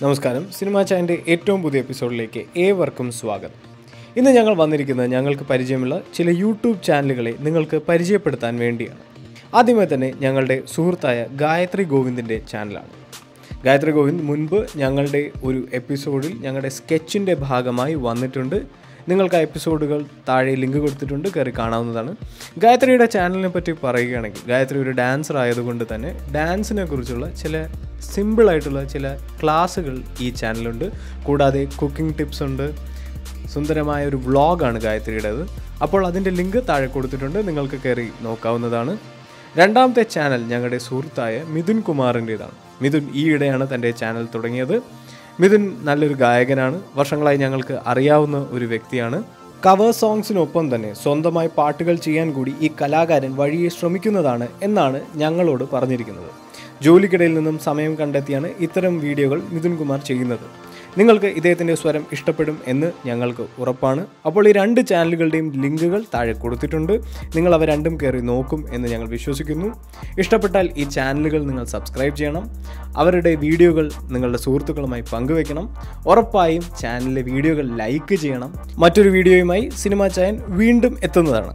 നമസ്കാരം സിനിമാ ചാനലിൻ്റെ ഏറ്റവും പുതിയ എപ്പിസോഡിലേക്ക് ഏവർക്കും സ്വാഗതം ഇന്ന് ഞങ്ങൾ വന്നിരിക്കുന്നത് ഞങ്ങൾക്ക് പരിചയമുള്ള ചില യൂട്യൂബ് ചാനലുകളെ നിങ്ങൾക്ക് പരിചയപ്പെടുത്താൻ വേണ്ടിയാണ് ആദ്യമേ തന്നെ ഞങ്ങളുടെ സുഹൃത്തായ ഗായത്രി ഗോവിന്ദിൻ്റെ ചാനലാണ് ഗായത്രി ഗോവിന്ദ് മുൻപ് ഞങ്ങളുടെ ഒരു എപ്പിസോഡിൽ ഞങ്ങളുടെ സ്കെച്ചിൻ്റെ ഭാഗമായി വന്നിട്ടുണ്ട് നിങ്ങൾക്ക് ആ എപ്പിസോഡുകൾ താഴെ ലിങ്ക് കൊടുത്തിട്ടുണ്ട് കയറി കാണാവുന്നതാണ് ഗായത്രിയുടെ ചാനലിനെ പറ്റി പറയുകയാണെങ്കിൽ ഗായത്രി ഒരു ഡാൻസർ ആയതുകൊണ്ട് തന്നെ ഡാൻസിനെ കുറിച്ചുള്ള ചില സിമ്പിളായിട്ടുള്ള ചില ക്ലാസ്സുകൾ ഈ ചാനലുണ്ട് കൂടാതെ കുക്കിംഗ് ടിപ്സ് ഉണ്ട് സുന്ദരമായ ഒരു വ്ളോഗാണ് ഗായത്രിയുടേത് അപ്പോൾ അതിൻ്റെ ലിങ്ക് താഴെ കൊടുത്തിട്ടുണ്ട് നിങ്ങൾക്ക് കയറി നോക്കാവുന്നതാണ് രണ്ടാമത്തെ ചാനൽ ഞങ്ങളുടെ സുഹൃത്തായ മിഥുൻ കുമാറിൻ്റേതാണ് മിഥുൻ ഈയിടെയാണ് തൻ്റെ ചാനൽ തുടങ്ങിയത് മിഥുൻ നല്ലൊരു ഗായകനാണ് വർഷങ്ങളായി ഞങ്ങൾക്ക് അറിയാവുന്ന ഒരു വ്യക്തിയാണ് കവർ സോങ്സിനൊപ്പം തന്നെ സ്വന്തമായി പാട്ടുകൾ ചെയ്യാൻ കൂടി ഈ കലാകാരൻ വഴിയെ ശ്രമിക്കുന്നതാണ് എന്നാണ് ഞങ്ങളോട് പറഞ്ഞിരിക്കുന്നത് ജോലിക്കിടയിൽ നിന്നും സമയം കണ്ടെത്തിയാണ് ഇത്തരം വീഡിയോകൾ മിഥുൻ കുമാർ ചെയ്യുന്നത് നിങ്ങൾക്ക് ഇദ്ദേഹത്തിൻ്റെ സ്വരം ഇഷ്ടപ്പെടും എന്ന് ഞങ്ങൾക്ക് ഉറപ്പാണ് അപ്പോൾ ഈ രണ്ട് ചാനലുകളുടെയും ലിങ്കുകൾ താഴെ കൊടുത്തിട്ടുണ്ട് നിങ്ങൾ അവ രണ്ടും കയറി നോക്കും എന്ന് ഞങ്ങൾ വിശ്വസിക്കുന്നു ഇഷ്ടപ്പെട്ടാൽ ഈ ചാനലുകൾ നിങ്ങൾ സബ്സ്ക്രൈബ് ചെയ്യണം അവരുടെ വീഡിയോകൾ നിങ്ങളുടെ സുഹൃത്തുക്കളുമായി പങ്കുവെക്കണം ഉറപ്പായും ചാനലിലെ വീഡിയോകൾ ലൈക്ക് ചെയ്യണം മറ്റൊരു വീഡിയോയുമായി സിനിമാ ചായൻ വീണ്ടും എത്തുന്നതാണ്